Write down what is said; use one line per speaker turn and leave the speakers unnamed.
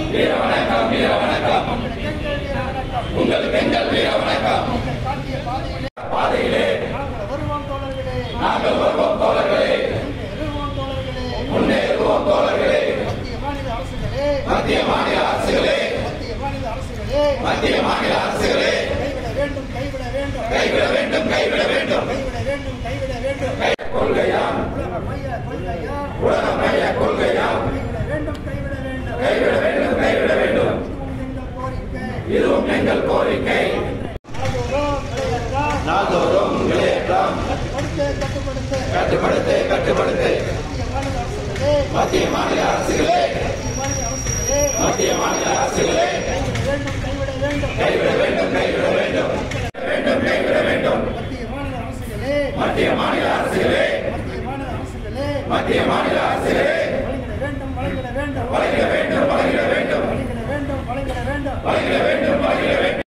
வீர வணக்கம் வீர வணக்கம்
உங்களுக்கு எங்கள் வீர வணக்கம்
உங்களுக்கு எங்கள் வீர வணக்கம்
நீங்கள் காட்டிய பாதையிலே
பாதையிலே
நாங்கள் வருவோம் தோழர்களே
நாங்கள் வருவோம் தோழர்களே
எழுவோம் தோழர்களே
முன்னேறுவோம் தோழர்களே
மத்திய மாநில அரசுகளே
மத்திய மாநில அரசுகளே
மத்திய மாநில அரசுகளே
மத்திய மாநில அரசுகளே
கைவிட வேண்டும் கைவிட வேண்டும்
கைவிட வேண்டும் கைவிட வேண்டும்
கைவிட வேண்டும் கைவிட வேண்டும்
கொள்கையாம்
உலக மைய கொள்கையா
உலக மைய கொள்கையாம்
கைவிட வேண்டும் கைவிட வேண்டும்
கைவிட வேண்டும் கைவிட வேண்டும்
இதுவும் எங்கள் கோரிக்கை
இதுவும் எங்கள் கோரிக்கை
நாள்தோறும் விளையாட்டால்
நாள்தோறும் விளையாட்டாம்
கட்டுப்படுத்த கட்டுப்படுத்த
கட்டுப்படுத்து கட்டுப்படுத்து
மத்திய மாநில அரசுகளே
மத்திய மாநில அரசுகளே
மத்திய மாநில அரசுகளே
மத்திய மாநில அரசுகளே
கைவிட வேண்டும் கைவிட வேண்டும்
கைவிட வேண்டும் கைவிட வேண்டும் வேண்டும் கைவிட வேண்டும்
மத்திய மாநில அரசுகளே
மத்திய மாநில அரசுகளே
மத்திய மாநில அரசுகளே
மத்திய மாநில அரசுகளே